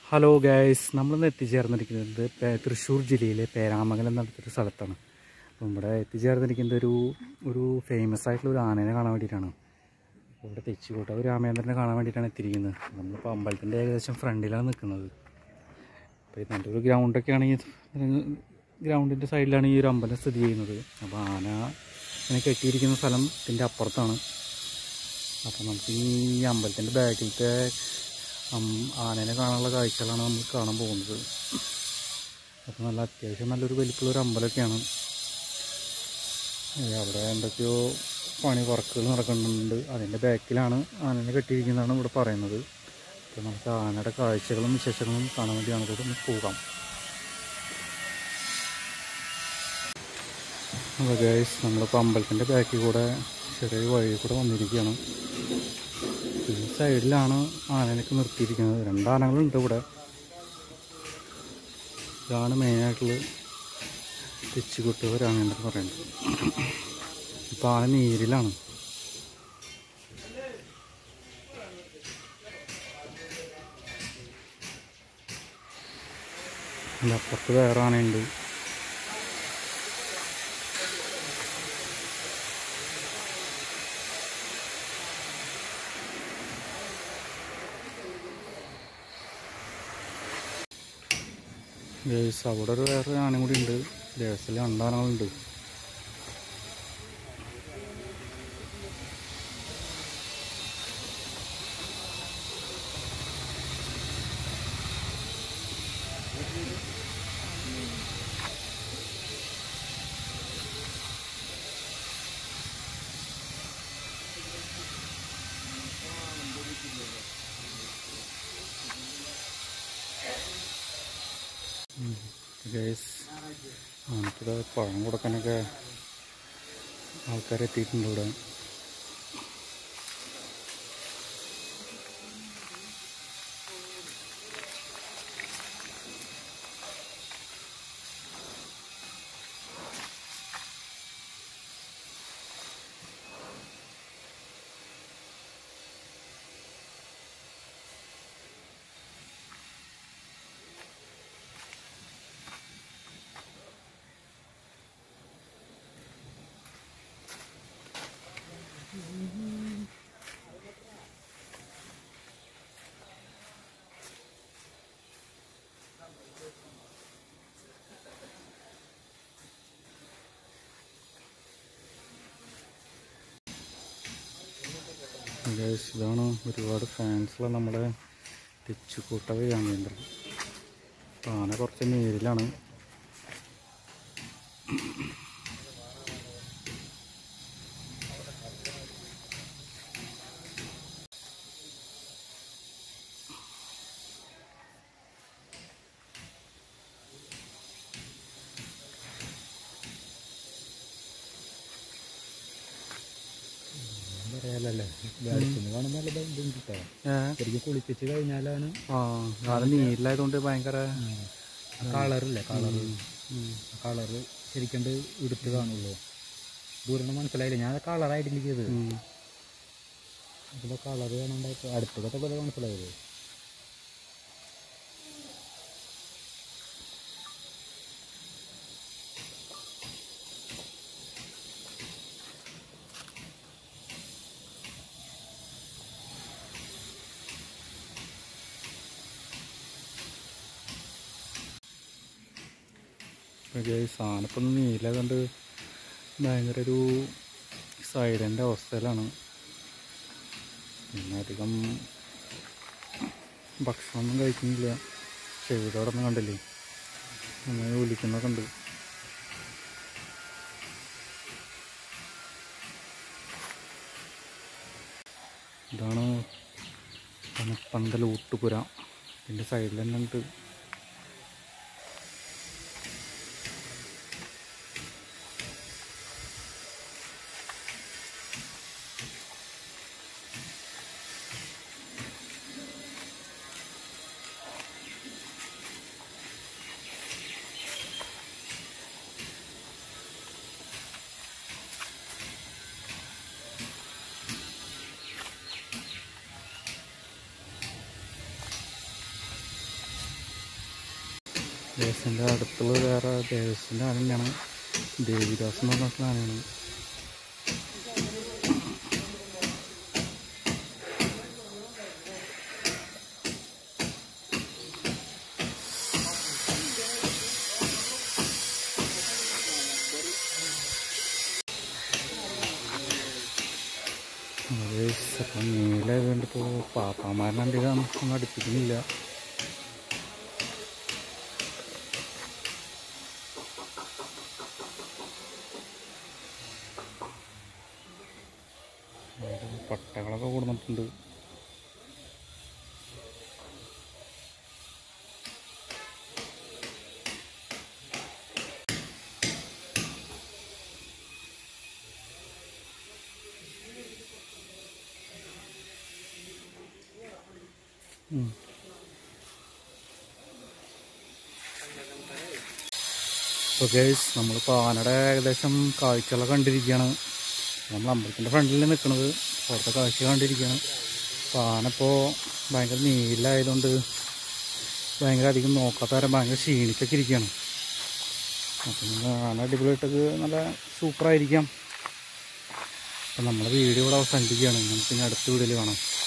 Hello guys നമ്മളിന്ന് എത്തിച്ചേർന്നിരിക്കുന്നത് പേ- തൃശ്ശൂർ ജില്ലയിലെ പേരാമംഗലം എന്ന അടുത്തൊരു സ്ഥലത്താണ് അപ്പം ഇവിടെ എത്തിച്ചേർന്നിരിക്കുന്നത് ഒരു ഒരു ഫേമസ് ആയിട്ടുള്ള ഒരു ആനേനെ കാണാൻ വേണ്ടിയിട്ടാണ് അപ്പോൾ ഇവിടെ തെച്ചിക്കോട്ട ഒരു രാമേന്ദ്രനെ കാണാൻ വേണ്ടിയിട്ടാണ് എത്തിയിരിക്കുന്നത് നമ്മളിപ്പോൾ അമ്പലത്തിൻ്റെ ഏകദേശം ഫ്രണ്ടിലാണ് നിൽക്കുന്നത് അപ്പോൾ ഇത് നല്ലൊരു ഗ്രൗണ്ടൊക്കെയാണ് ഈ ഗ്രൗണ്ടിൻ്റെ സൈഡിലാണ് ഈ ഒരു അമ്പലം സ്ഥിതി ചെയ്യുന്നത് അപ്പോൾ ആന ഇങ്ങനെ കെട്ടിയിരിക്കുന്ന സ്ഥലം ഇതിൻ്റെ അപ്പുറത്താണ് അപ്പോൾ നമുക്ക് ഈ അമ്പലത്തിൻ്റെ ബാക്കിലത്തെ അം- ആനേനെ കാണാനുള്ള കാഴ്ചകളാണ് നമ്മൾ കാണാൻ പോകുന്നത് അപ്പോൾ നല്ല അത്യാവശ്യം നല്ലൊരു വലിപ്പമുള്ള ഒരു അമ്പലമൊക്കെയാണ് ഏ, അവിടെ എന്തൊക്കെയോ പണി വർക്കുകൾ നടക്കുന്നുണ്ട് അതിൻ്റെ ബാക്കിലാണ് ആനേനെ കെട്ടിയിരിക്കുന്നതാണ് ഇവിടെ പറയുന്നത് അപ്പോൾ നമുക്ക് ആനയുടെ കാഴ്ചകളും വിശേഷങ്ങളും കാണാൻ വേണ്ടി നമുക്ക് ഒന്ന് പോകാം അപ്പോൾ ഗൈസ് നമ്മളിപ്പോൾ അമ്പലത്തിൻ്റെ ബാക്കിൽ കൂടെ ചെറിയ വഴി കൂടെ വന്നിരിക്കുകയാണ് ഈ സൈഡിലാണ് ആനനൊക്കെ നിർത്തിയിരിക്കുന്നത് രണ്ട് ആനകളുണ്ട് ഇവിടെ ഇതാണ് മെയിനായിട്ടുള്ള തെച്ചുകൊട്ടുവരാണ് എന്ന് പറയുന്നത് ഇപ്പോൾ ആന നീരിലാണ് ഇതിൻ്റെ അപ്പുറത്ത് വേറെ ആനയുണ്ട് ഗേസ് അവിടെ ഒരു വേറെ ആനയും കൂടി ഉണ്ട് ദേവസ്ഥയിൽ രണ്ടാനകളുണ്ട് ഗേസ് ആനക്കിത് പഴം കൊടുക്കാനൊക്കെ ആൾക്കാർ എത്തിയിട്ടുണ്ട് ഇവിടെ ഗേസ് ഇതാണ് ഒരുപാട് ഫാൻസുള്ള നമ്മുടെ തെച്ചുകൂട്ട രാമേന്ദ്രൻ അപ്പോൾ ആന കുറച്ച് നേരിലാണ് പറയാലല്ലേ അടുത്തുനിന്ന് കാണുമ്പോൾ നല്ല ബന്ധം കിട്ടോ ഏ? ശരിക്കും കുളിപ്പിച്ച് കഴിഞ്ഞാലാണ് ആ ആന നീരിലായതുകൊണ്ട് ഭയങ്കര കളറില്ലേ കളറ് കളറ് ശരിക്കും എടുത്ത് കാണുള്ളൂ ദൂരം മനസ്സിലായില്ല ഞാൻ കളർ ഐഡന്റിഫൈ ചെയ്തത് ഉം. അപ്പോൾ കളറ് കാണാണ്ടായിട്ട് അടുത്തൊക്കെ പോലെ മനസ്സിലായത് സാധനപ്പം നീല കണ്ട് ഭയങ്കര ഒരു സൈലൻ്റ് അവസ്ഥയിലാണ് പിന്നെ അധികം ഭക്ഷണമൊന്നും കഴിക്കുന്നില്ല ചെവിടോടൊന്നും കണ്ടില്ലേ അങ്ങനെ വിളിക്കുന്നൊക്കെ ഉണ്ട് ഇതാണ് പനപ്പന്തൽ ഊട്ടുപുര ഇതിൻ്റെ സൈഡിൽ തന്നെ ഉണ്ട് ദേവസിൻ്റെ അടുത്തുള്ള വേറെ ദേവസിൻ്റെ ആന തന്നെയാണ് ദേവിദാസ് എന്ന് പറഞ്ഞിട്ടുള്ള ആനയാണ് അത് അപ്പം നീലായതുകൊണ്ട് ഇപ്പോൾ പാപ്പാമാരനെ അധികം ഒന്നും അടുപ്പിക്കുന്നില്ല വേറെ പട്ടകളൊക്കെ കൊടുത്തിട്ടുണ്ട് ഉം. അപ്പോൾ ഗൈസ് നമ്മൾ പാനയുടെ ഏകദേശം കാഴ്ചകളൊക്കെ കണ്ടിരിക്കുകയാണ് നമ്മൾ അമ്പലത്തിൻ്റെ ഫ്രണ്ടിൽ നിൽക്കുന്നത് പുറത്തെ കാഴ്ച കണ്ടിരിക്കുകയാണ് പാനപ്പോൾ ഭയങ്കര നീലായതുകൊണ്ട് ഭയങ്കര അധികം നോക്കാത്ത നേരം ഭയങ്കര ക്ഷീണിച്ചൊക്കെ ഇരിക്കുകയാണ് അപ്പം ആന അടിപൊളിയായിട്ടൊക്കെ നല്ല സൂപ്പറായിരിക്കാം അപ്പം നമ്മളെ വീഡിയോ ഇവിടെ അവസാനിപ്പിക്കുകയാണ് നമുക്ക് ഇനി അടുത്ത വീഡിയോയിൽ കാണാം